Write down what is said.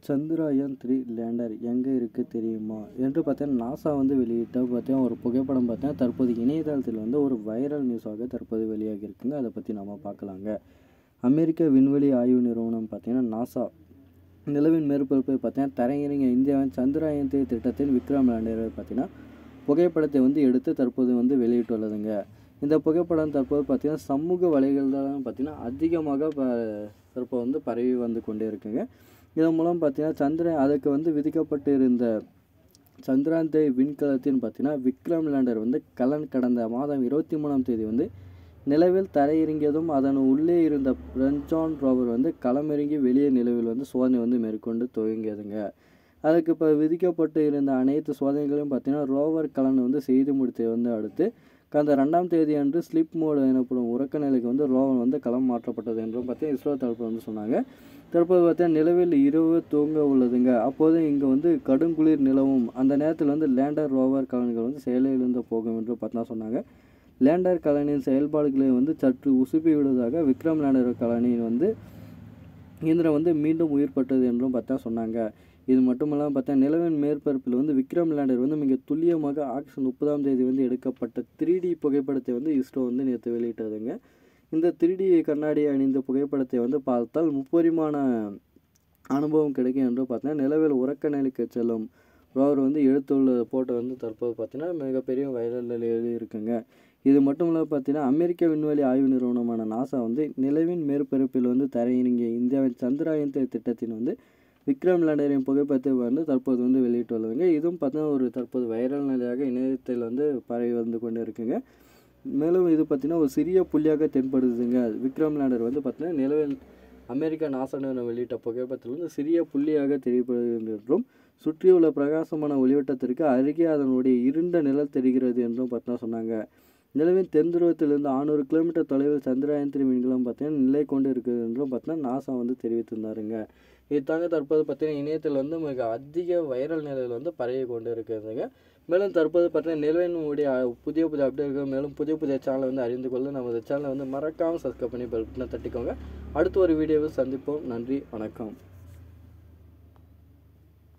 Chandrayaan three lander எங்கே இருக்குது தெரியுமா என்று பார்த்தீங்கன்னா நாசா வந்து வெளியிட்ட பார்த்தீங்கன்னா ஒரு புகைப்படம் பார்த்தீங்கன்னா தற்போது இணையதளத்தில் வந்து ஒரு வைரல் நியூஸாக தற்போது வெளியாகி இருக்குங்க அதை பற்றி நம்ம பார்க்கலாங்க அமெரிக்க விண்வெளி ஆய்வு நிறுவனம் பார்த்தீங்கன்னா நாசா நிலவின் மேற்பரப்பை பார்த்தீங்கன்னா தரையிறங்க இந்தியாவின் சந்திராயன் த்ரீ திட்டத்தின் விக்ரம் லேண்டரை பார்த்தீங்கன்னா புகைப்படத்தை வந்து எடுத்து தற்போது வந்து வெளியிட்டுள்ளதுங்க இந்த புகைப்படம் தற்போது பார்த்தீங்கன்னா சமூக வலைகள்லாம் பார்த்தீங்கன்னா அதிகமாக ப தற்போது வந்து பரவி வந்து கொண்டே இருக்குங்க இதன் மூலம் பார்த்தீங்கன்னா சந்திரன் அதுக்கு வந்து விதிக்கப்பட்டு இருந்த சந்திராயன் த்ரீ விண்கலத்தின் பார்த்தீங்கன்னா விக்ரம் லேண்டர் வந்து கலன் கடந்த மாதம் இருபத்தி மூணாம் தேதி வந்து நிலவில் தரையிறங்கியதும் அதன் உள்ளே இருந்த பிரஞ்சான் ரோவர் வந்து களமிறங்கி வெளியே நிலவில் வந்து சோதனை வந்து மேற்கொண்டு துவங்கியதுங்க அதுக்கு இப்போ விதிக்கப்பட்டு இருந்த அனைத்து சோதனைகளையும் பார்த்தீங்கன்னா ரோவர் கலன் வந்து செய்து முடித்து வந்து அடுத்து கடந்த ரெண்டாம் தேதி அன்று ஸ்லிப் மோடு எனப்படும் உறக்க நிலைக்கு வந்து ரோவர் வந்து களம் மாற்றப்பட்டது என்றும் பார்த்தீங்கன்னா இஸ்ரோ தரப்பு வந்து சொன்னாங்க தற்போது பார்த்தீங்கன்னா நிலவில் இரவு தூங்க உள்ளதுங்க அப்போது இங்கே வந்து கடுங்குளிர் நிலவும் அந்த நேரத்தில் வந்து லேண்டர் ரோவர் கலன்கள் வந்து செயலிழந்து போகும் என்று பார்த்தா சொன்னாங்க லேண்டர் கலனின் செயல்பாடுகளை வந்து சற்று உசுப்பி விடுவதாக விக்ரம் லேண்டர் கலனின் வந்து இயந்திரம் வந்து மீண்டும் உயிர் பெற்றது என்றும் பார்த்தா சொன்னாங்க இது மட்டும் இல்லாமல் பார்த்தா நிலவின் மேற்பரப்பில் வந்து விக்ரம் லேண்டர் வந்து மிக துல்லியமாக ஆகஸ்ட் முப்பதாம் தேதி வந்து எடுக்கப்பட்ட த்ரீ டி புகைப்படத்தை வந்து இஸ்ரோ வந்து நேற்று வெளியிட்டதுங்க இந்த த்ரீ டி கண்ணாடி அணிந்த புகைப்படத்தை வந்து பார்த்தால் முப்பரிமாண அனுபவம் கிடைக்கும் என்று பார்த்தீங்கன்னா நிலவில் உறக்க நிலைக்கு செல்லும் ரோவர் வந்து எடுத்துள்ள போட்டோ வந்து தற்போது பார்த்தீங்கன்னா மிகப்பெரிய வைரல் நிலையில் இருக்குங்க இது மட்டும் இல்லாமல் பார்த்தீங்கன்னா அமெரிக்க விண்வெளி ஆய்வு நிறுவனமான நாசா வந்து நிலவின் மேற்பரப்பில் வந்து தரையிறங்கிய இந்தியாவின் சந்திராயன் திட்டத்தின் வந்து விக்ரம் லேண்டரின் புகைப்படத்தை வந்து தற்போது வந்து வெளியிட்டுள்ளதுங்க இதுவும் பார்த்தீங்கன்னா ஒரு தற்போது வைரல் நிலையாக இணையத்தில் வந்து பரவி வந்து கொண்டு இருக்குங்க மேலும் இது பார்த்தீங்கன்னா ஒரு சிறிய புள்ளியாக தென்படுதுங்க விக்ரம் லேண்டர் வந்து பார்த்தீங்கன்னா நிலவில் அமெரிக்கா நாசா நிறுவனம் வெளியிட்ட புகைப்படத்தில் வந்து சிறிய புள்ளியாக தெரியப்படுகிறது என்றும் சுற்றியுள்ள பிரகாசமான ஒளிவட்டத்திற்கு அருகே அதனுடைய இருண்ட நிழல் தெரிகிறது என்றும் பார்த்தீங்கன்னா சொன்னாங்க நிலவின் தென் துருவத்திலிருந்து ஆறுநூறு கிலோமீட்டர் தொலைவில் சந்திராயன் த்ரீ விண்கலம் பார்த்தீங்கன்னா நிலை கொண்டு இருக்குது என்றும் பார்த்தீங்கன்னா நாசா வந்து தெரிவித்திருந்தாருங்க இது தாங்க தற்போது பார்த்தீங்கன்னா இணையத்தில் வந்து மிக அதிக வைரல் நிலையில் வந்து பரவி கொண்டு இருக்கிறதுங்க மேலும் தற்போது பார்த்தீங்கன்னா நிலவினுடைய புதிய புதிய அப்டேட்கள் மேலும் புதிய புதிய சேனலை வந்து அறிந்து கொள்ள நமது சேனலை வந்து மறக்காமல் சப்ஸ்கிரைப் பண்ணி பெல் பட்டனை தட்டிக்கோங்க அடுத்த ஒரு வீடியோவில் சந்திப்போம் நன்றி வணக்கம்